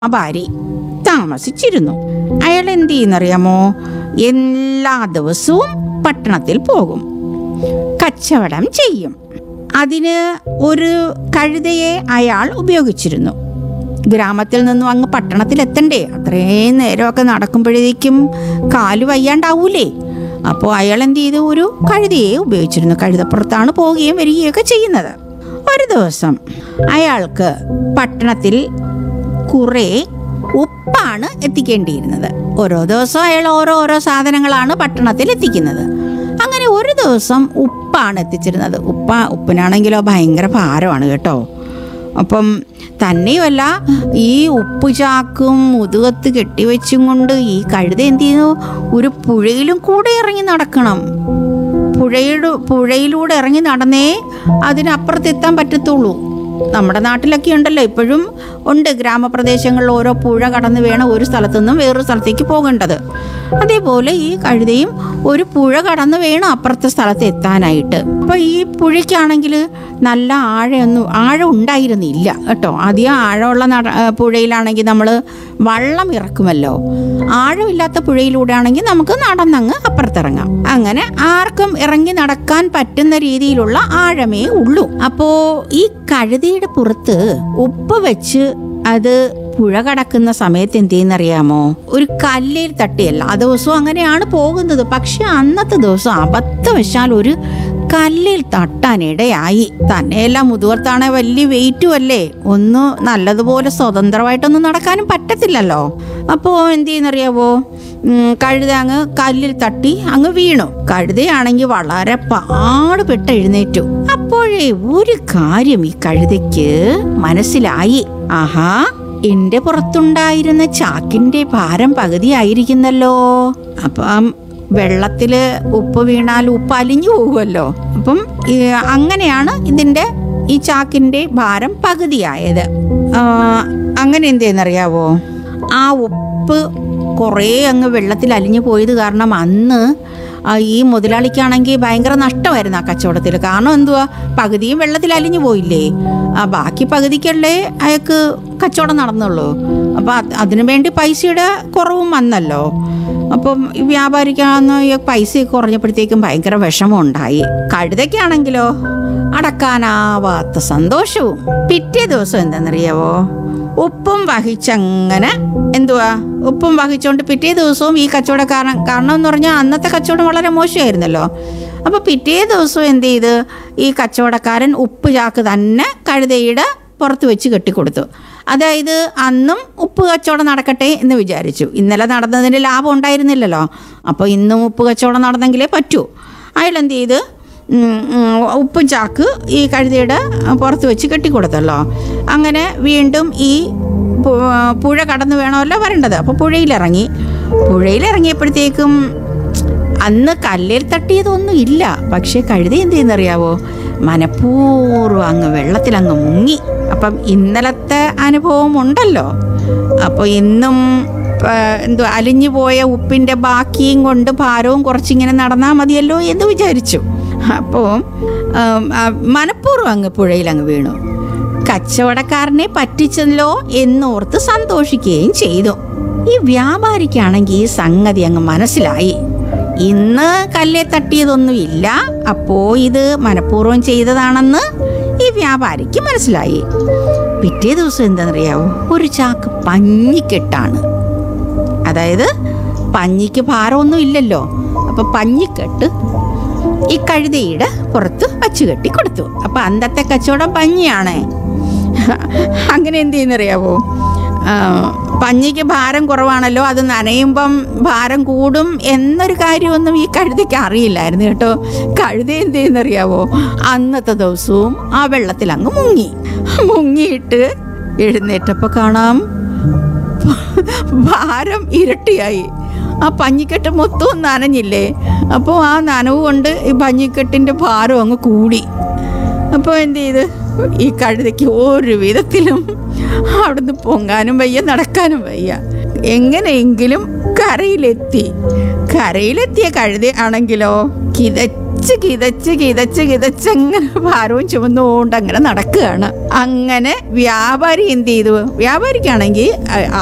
വ്യാപാരി താമസിച്ചിരുന്നു അയാൾ എന്ത് ചെയ്യുന്നറിയാമോ എല്ലാ ദിവസവും പട്ടണത്തിൽ പോകും കച്ചവടം ചെയ്യും അതിന് ഒരു കഴുതയെ അയാൾ ഉപയോഗിച്ചിരുന്നു ഗ്രാമത്തിൽ നിന്നും അങ്ങ് പട്ടണത്തിൽ എത്തണ്ടേ അത്രയും നേരമൊക്കെ നടക്കുമ്പോഴേക്കും കാല് വയ്യാണ്ടാവൂലേ അപ്പോൾ അയാൾ എന്ത് ചെയ്തു ഒരു കഴുതയെ ഉപയോഗിച്ചിരുന്നു കഴുതപ്പുറത്താണ് പോവുകയും വരികയൊക്കെ ചെയ്യുന്നത് ഒരു ദിവസം അയാൾക്ക് പട്ടണത്തിൽ കുറേ ഉപ്പാണ് എത്തിക്കേണ്ടിയിരുന്നത് ഓരോ ദിവസവും അയാൾ ഓരോ ഓരോ സാധനങ്ങളാണ് പട്ടണത്തിൽ എത്തിക്കുന്നത് അങ്ങനെ ഒരു ദിവസം ഉപ്പാണ് എത്തിച്ചിരുന്നത് ഉപ്പ ഉപ്പിനാണെങ്കിലോ ഭയങ്കര ഭാരമാണ് കേട്ടോ അപ്പം തന്നെയുമല്ല ഈ ഉപ്പ് ചാക്കും മുതുകത്ത് കെട്ടിവെച്ചും കൊണ്ട് ഈ കഴുത എന്ത് ചെയ്യുന്നു ഒരു പുഴയിലും കൂടെ ഇറങ്ങി നടക്കണം പുഴയുടെ പുഴയിലൂടെ ഇറങ്ങി നടന്നേ അതിനപ്പുറത്ത് എത്താൻ പറ്റത്തുള്ളൂ നമ്മുടെ നാട്ടിലൊക്കെ ഉണ്ടല്ലോ ഇപ്പോഴും ഉണ്ട് ഗ്രാമപ്രദേശങ്ങളിൽ ഓരോ പുഴ കടന്ന് വേണം ഒരു സ്ഥലത്തു നിന്നും വേറൊരു സ്ഥലത്തേക്ക് പോകേണ്ടത് അതേപോലെ ഈ കഴുതയും ഒരു പുഴ കടന്ന് വേണം അപ്പുറത്തെ സ്ഥലത്ത് എത്താനായിട്ട് അപ്പോൾ ഈ പുഴയ്ക്കാണെങ്കിൽ നല്ല ആഴമൊന്നും ആഴം ഉണ്ടായിരുന്നില്ല കേട്ടോ അധികം ആഴമുള്ള നട ആ, പുഴയിലാണെങ്കിൽ നമ്മൾ വള്ളം ഇറക്കുമല്ലോ ആഴമില്ലാത്ത പുഴയിലൂടെ ആണെങ്കിൽ നമുക്ക് നടന്നങ്ങ് അപ്പുറത്തിറങ്ങാം അങ്ങനെ ആർക്കും ഇറങ്ങി നടക്കാൻ പറ്റുന്ന രീതിയിലുള്ള ആഴമേ ഉള്ളൂ അപ്പോ ഈ കഴുതയുടെ പുറത്ത് ഉപ്പ് വെച്ച് അത് പുഴ കടക്കുന്ന സമയത്ത് എന്ത് ചെയ്യുന്നറിയാമോ ഒരു കല്ലിൽ തട്ടിയല്ല ആ ദിവസവും അങ്ങനെയാണ് പോകുന്നത് പക്ഷെ അന്നത്തെ ദിവസം അബദ്ധവശാൽ ഒരു കല്ലിൽ തട്ടാനിടയായി തന്നെയല്ല മുതുകർത്താണെ വലിയ വെയിറ്റും അല്ലേ ഒന്ന് നല്ലതുപോലെ സ്വതന്ത്രമായിട്ടൊന്നും നടക്കാനും പറ്റത്തില്ലല്ലോ അപ്പോൾ എന്ത് ചെയ്യുന്നറിയാവോ ഉം, കഴുത അങ്ങ് കല്ലിൽ തട്ടി അങ്ങ് വീണു കഴുതയാണെങ്കിൽ വളരെ പാടുപെട്ട് എഴുന്നേറ്റു അപ്പോഴേ ഒരു കാര്യം ഈ കഴുതയ്ക്ക് മനസ്സിലായി ആഹാ എന്റെ പുറത്തുണ്ടായിരുന്ന ചാക്കിന്റെ ഭാരം പകുതിയായിരിക്കുന്നല്ലോ അപ്പം വെള്ളത്തില് ഉപ്പ് വീണാൽ ഉപ്പ് അലിഞ്ഞു പോകുമല്ലോ അപ്പം ഈ അങ്ങനെയാണ് ഇതിന്റെ ഈ ചാക്കിന്റെ ഭാരം പകുതിയായത് ആ, അങ്ങനെ എന്തെന്നറിയാവോ ആ ഉപ്പ് കുറേ അങ്ങ് വെള്ളത്തിൽ അലിഞ്ഞു പോയത് കാരണം അന്ന് ആ ഈ മുതലാളിക്കാണെങ്കിൽ ഭയങ്കര നഷ്ടമായിരുന്നു ആ കച്ചവടത്തിൽ കാരണം എന്തുവാ പകുതിയും വെള്ളത്തിൽ അലിഞ്ഞു പോയില്ലേ ആ ബാക്കി പകുതിക്കല്ലേ അയാൾക്ക് കച്ചവടം നടന്നുള്ളൂ അപ്പം അത് അതിനു വേണ്ടി പൈസയുടെ കുറവും വന്നല്ലോ അപ്പം ഈ വ്യാപാരിക്കാന്ന് ഈ പൈസ കുറഞ്ഞപ്പോഴത്തേക്കും ഭയങ്കര വിഷമം ഉണ്ടായി കഴുതയ്ക്കാണെങ്കിലോ അടക്കാനാവാത്ത സന്തോഷവും പിറ്റേ ദിവസം എന്താണെന്നറിയാവോ ഉപ്പും വഹിച്ചങ്ങനെ എന്തുവാ ഉപ്പും വഹിച്ചുകൊണ്ട് പിറ്റേ ദിവസവും ഈ കച്ചവടക്കാരൻ കാരണം എന്ന് പറഞ്ഞാൽ അന്നത്തെ കച്ചവടം വളരെ മോശമായിരുന്നല്ലോ അപ്പോൾ പിറ്റേ ദിവസവും എന്ത് ചെയ്ത് ഈ കച്ചവടക്കാരൻ ഉപ്പ് ചാക്ക് തന്നെ കഴുതയുടെ പുറത്ത് വെച്ച് കെട്ടിക്കൊടുത്തു അതായത് അന്നും ഉപ്പ് കച്ചവടം നടക്കട്ടെ എന്ന് വിചാരിച്ചു ഇന്നലെ നടന്നതിന് ലാഭം ഉണ്ടായിരുന്നില്ലല്ലോ അപ്പോൾ ഇന്നും ഉപ്പ് കച്ചവടം നടന്നെങ്കിലേ പറ്റൂ അയാൾ എന്ത് ചെയ്ത് ഉം, ഉം, ഉപ്പും ചാക്ക് ഈ കഴുതയുടെ പുറത്ത് വെച്ച് കെട്ടിക്കൊടുത്തല്ലോ അങ്ങനെ വീണ്ടും ഈ പു- പുഴ കടന്നു വേണമല്ലോ വരേണ്ടത് അപ്പോൾ പുഴയിലിറങ്ങി പുഴയിലിറങ്ങിയപ്പോഴത്തേക്കും അന്ന് കല്ലിൽ തട്ടിയതൊന്നും ഇല്ല പക്ഷേ കഴുത എന്ത് ചെയ്യുന്നറിയാവോ മനഃപൂർവ്വം അങ്ങ് വെള്ളത്തിൽ അങ്ങ് മുങ്ങി അപ്പം ഇന്നലത്തെ അനുഭവം ഉണ്ടല്ലോ അപ്പോൾ ഇന്നും ആ, എന്തോ അലിഞ്ഞു പോയ ഉപ്പിൻ്റെ ബാക്കിയും കൊണ്ട് ഭാരവും കുറച്ചിങ്ങനെ നടന്നാൽ മതിയല്ലോ എന്ന് വിചാരിച്ചു അപ്പോൾ മനഃപൂർവ്വം അങ്ങ് പുഴയിൽ അങ്ങ് വീണു കച്ചവടക്കാരനെ പറ്റിച്ചല്ലോ എന്നോർത്ത് സന്തോഷിക്കുകയും ചെയ്തു ഈ വ്യാപാരിക്കാണെങ്കിൽ ഈ സംഗതി അങ്ങ് മനസ്സിലായി ഇന്ന് കല്ലെ തട്ടിയതൊന്നും ഇല്ല അപ്പോ ഇത് മനഃപൂർവ്വം ചെയ്തതാണെന്ന് ഈ വ്യാപാരിക്ക് മനസ്സിലായി പിറ്റേ ദിവസം എന്താണെന്നറിയാവോ ഒരു ചാക്ക് പഞ്ഞിക്കെട്ടാണ് അതായത് പഞ്ഞിക്ക് ഭാരമൊന്നും ഇല്ലല്ലോ അപ്പൊ പഞ്ഞിക്കെട്ട് ഈ കഴുതയുടെ പുറത്ത് വച്ചു കെട്ടി കൊടുത്തു അപ്പൊ അന്നത്തെ കച്ചവടം പഞ്ഞിയാണ് അങ്ങനെ എന്ത് ചെയ്യുന്നറിയാവോ ആ, പഞ്ഞിക്ക് ഭാരം കുറവാണല്ലോ അത് നനയുമ്പം ഭാരം കൂടും എന്നൊരു കാര്യമൊന്നും ഈ കഴുതയ്ക്ക് അറിയില്ലായിരുന്നു കേട്ടോ കഴുത എന്ത് ചെയ്യുന്നറിയാവോ അന്നത്തെ ദിവസവും ആ വെള്ളത്തിൽ അങ്ങ് മുങ്ങി മുങ്ങിയിട്ട് എഴുന്നേറ്റപ്പോൾ കാണാം ഭാരം ഇരട്ടിയായി ആ പഞ്ഞിക്കെട്ട് മൊത്തവും നനഞ്ഞില്ലേ അപ്പോൾ ആ നനവ് കൊണ്ട് ഈ പഞ്ഞിക്കെട്ടിൻ്റെ ഭാരം അങ്ങ് കൂടി അപ്പോൾ എന്ത് ചെയ്ത് ഈ കഴുതയ്ക്ക് ഒരു വിധത്തിലും അവിടുന്ന് പൊങ്ങാനും വയ്യ നടക്കാനും വയ്യ എങ്ങനെയെങ്കിലും കരയിലെത്തി കരയിലെത്തിയ കഴുത ആണെങ്കിലോ കിതച്ച് കിതച്ച് കിതച്ച് കിതച്ച് കിതച്ച് അങ്ങനെ ഭാരവും ചുമന്നുകൊണ്ട് അങ്ങനെ നടക്കുകയാണ് അങ്ങനെ വ്യാപാരി എന്ത് ചെയ്തു വ്യാപാരിക്കാണെങ്കിൽ